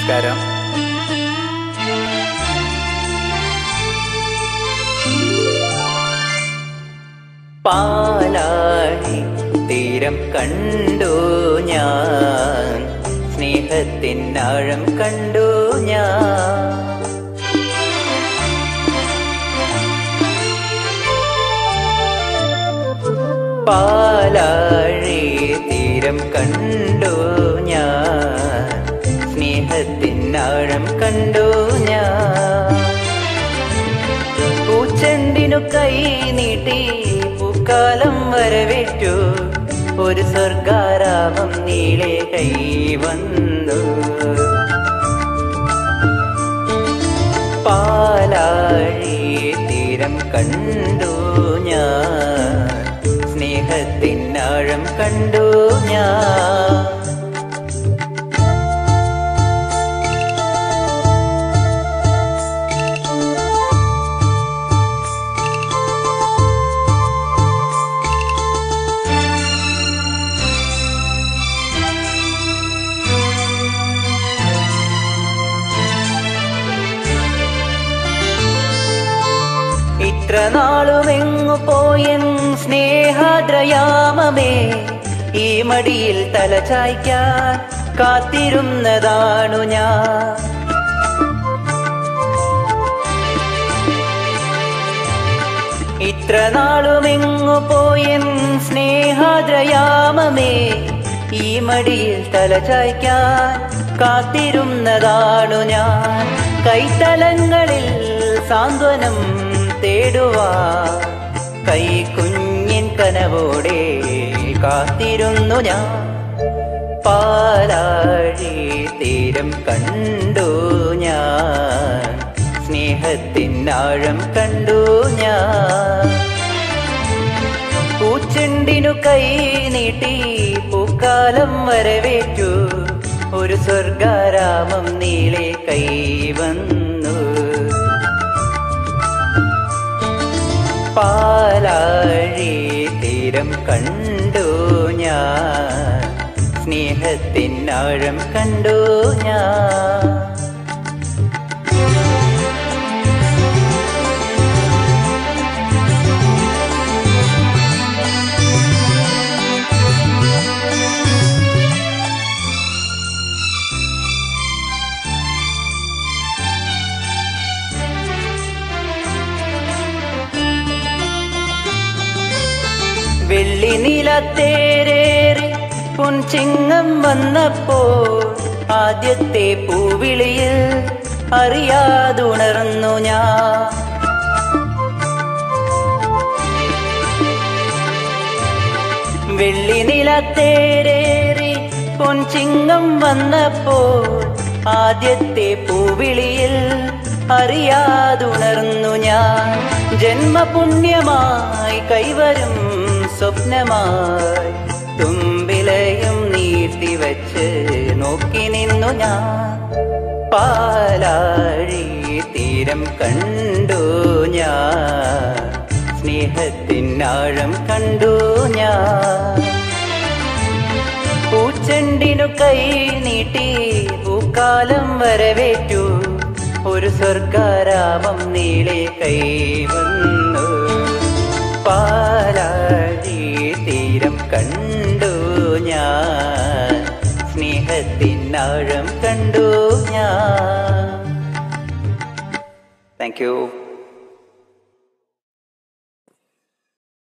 നമസ്കാരം പാലാഴി തീരം കണ്ടു ഞാൻ സ്നേഹത്തിൻ ആഴം കണ്ടു ഞാൻ പാലാഴി തീരം കണ്ടു ഞാൻ സ്നേഹത്തിൻ ആഴം കണ്ടു ഞാൻ പൂച്ചെണ്ടിനു കൈ നീട്ടി പൂക്കാലം വരവേറ്റു ഒരു സ്വർഗാരാമം നീളെ കൈ വന്നു പാലാഴി തീരം കണ്ടു ഞാൻ സ്നേഹത്തിൻ ആഴം കണ്ടു ഞാൻ ഇത്ര നാളുമെങ്ങു പോയൻ സ്നേഹാദ്രയാമമേ ഈ മടിയിൽ തലചായ്ക്കാൻ കാത്തിരുന്നതാണു ഞാൻ ഇത്ര നാളുമെങ്ങു പോയൻ സ്നേഹാദ്രയാമമേ ഈ മടിയിൽ തലചായ്ക്കാൻ കാത്തിരുന്നതാണു ഞാൻ കൈത്തലങ്ങളിൽ സാന്ത്വനം തേടുവാ കൈ കുഞ്ഞിൻ കനവോടെ കാത്തിരുന്നു ഞാൻ പാലാഴി തീരം കണ്ടു ഞാൻ സ്നേഹത്തിൻ ആഴം കണ്ടു ഞാൻ പൂച്ചെണ്ടിനു കൈ നീട്ടി പൂക്കാലം വരവേറ്റു ഒരു സ്വർഗാരാമം നീളെ കൈ വന്നു പാലാഴി തീരം കണ്ടു ഞാൻ സ്നേഹത്തിൻ ആഴം കണ്ടു ഞാൻ വെള്ളി നിലത്തേരേറി പൊൻചിങ്ങം വന്നപ്പോൾ ആദ്യത്തെ പൂവിളിയിൽ അറിയാതുണർന്നു ഞാൻ വെള്ളി നിലത്തേരേറി പൊൻചിങ്ങം വന്നപ്പോൾ ആദ്യത്തെ പൂവിളിയിൽ അറിയാതുണർന്നു ഞാൻ ജന്മപുണ്യമായി കൈവരും സ്വപ്നമായി തുമ്പിലയും നീട്ടിവച്ച് നോക്കി നിന്നു ഞാൻ പാലാഴി തീരം കണ്ടു ഞാൻ സ്നേഹത്തിൻ ആഴം കണ്ടു ഞാൻ പൂച്ചെണ്ടിനു കൈ നീട്ടി പൂക്കാലം വരവേറ്റു ഒരു സ്വർഗാരാമം നീളെ കൈ വന്നു പാലാഴി തീരം കണ്ടു ഞാൻ സ്നേഹത്തിൻ ആഴം കണ്ടു ഞാൻ താങ്ക് യു